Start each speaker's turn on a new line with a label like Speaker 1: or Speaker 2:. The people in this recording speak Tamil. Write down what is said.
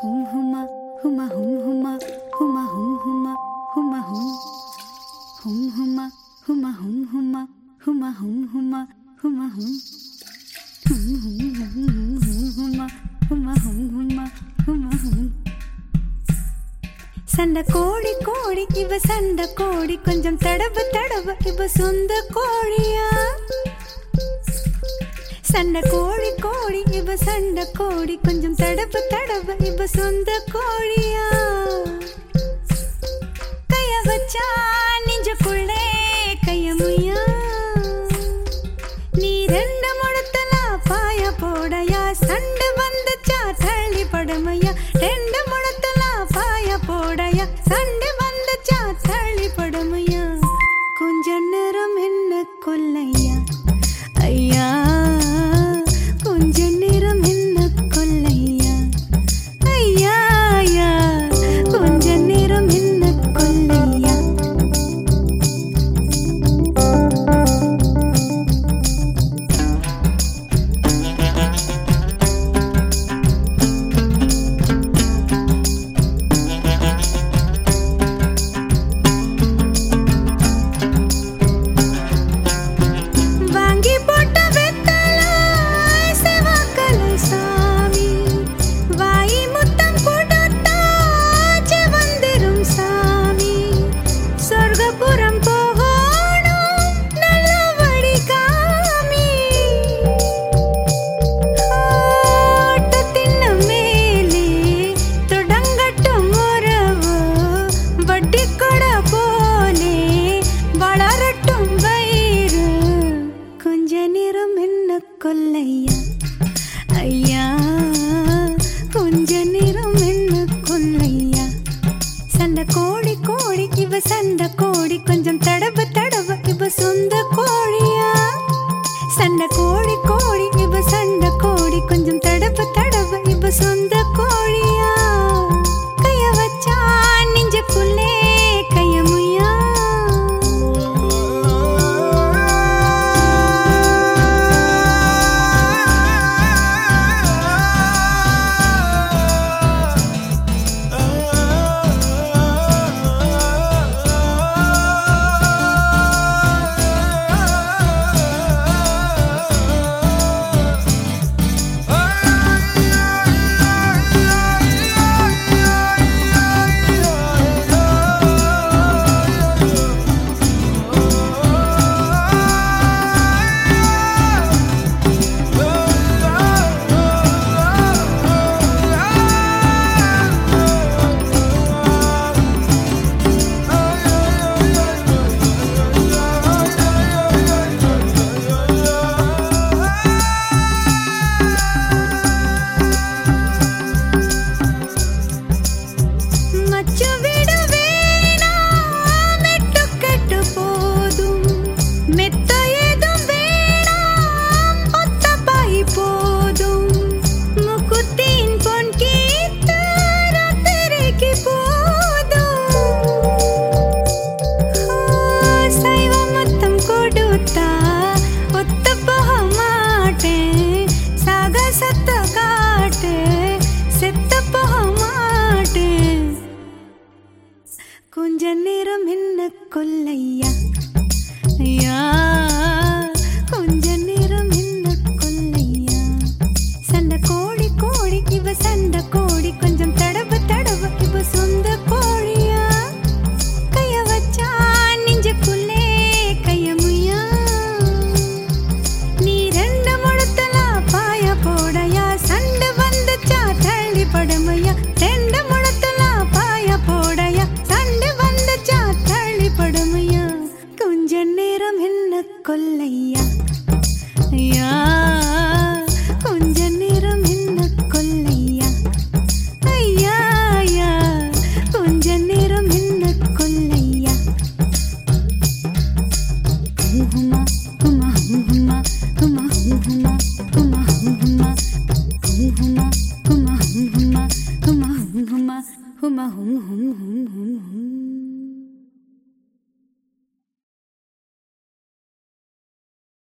Speaker 1: ஹும் ஹுமா ஹுமா ஹும் ஹுமா ஹுமா ஹும் ஹுமா ஹுமா ஹும் ஹும் ஹுமா ஹுமா ஹும் ஹுமா ஹுமா ஹும் ஹுமா ஹுமா ஹும் ஹும் ஹும் ஹும் ஹும் ஹுமா ஹுமா ஹும் ஹுமா ஹுமா ஹும் சண்டை கோழி கோழி இவ சண்டை கோழி கொஞ்சம் தடவு தடவு இவ சொந்த கோழியா சண்டை கோழி கோழி இவ சண்டை கோழி கொஞ்சம் தடவு தடவு இவ சொந்த கோழியா கைய வச்சா நெஞ்சுக்குள்ளே கைய முய்யா நீ ரெண்டு முழத்தல பாய போடையா சண்டை வந்துச்சா தள்ளி படுமையா ரெண்டு முழத்தல பாய போடையா சண்டை வந்துச்சா தள்ளி படுமையா கொஞ்ச நேரம் என்ன கொல்லையா ஐயா கொஞ்ச நேரம் என்ன கொல்லையா ஐயா ஐயா கொஞ்ச நேரம் என்ன கொல்லையா வாங்கி போட்ட வெத்தல செவக்கலை சாமி வாய் முத்தம் கொடுத்தா செவந்திரும் சாமி சொர்க்கபுரம் போகணும் நல்ல வழி காமி ஓட்டத்தின் மேலே தொடங்கட்டும் உறவு வட்டி கொட போலே வளரட்டும் வயிறு கொஞ்ச நேரம் என்ன கொல்லையா ஐயா கொஞ்ச நேரம் என்ன கொல்லையா சண்டை கோழி கோழி இவ சண்டை கோழி கொஞ்சம் தடவு தடவு இவ சொந்த கோழியா சண்டை கோழி கோழி இவ சண்டை கோழி கொஞ்சம் தடவு தடவு இவ சொந்த கோழியா கைய வச்சா நெஞ்சுக்குள்ளே கைய முய்யா மச்சு விடு வேணாம் மெட்டு கெட்டு போதும் மெத்த ஏதும் வேணாம் ஒத்த பாய் போதும் முக்குத்தின் பொன் கீத்து ராத்திரிக்கு போதும் சைவ மொத்தம் கொடுத்தா ஒத்த போக மாட்டேன் சாகசத்தை காட்டு செத்த போக மாட்டேன் கொஞ்ச நேரம் என்ன கொல்லையா ஐயா கொஞ்ச நேரம் என்ன கொல்லையா சண்டை கோழி கோழி இவ சண்டை கோழி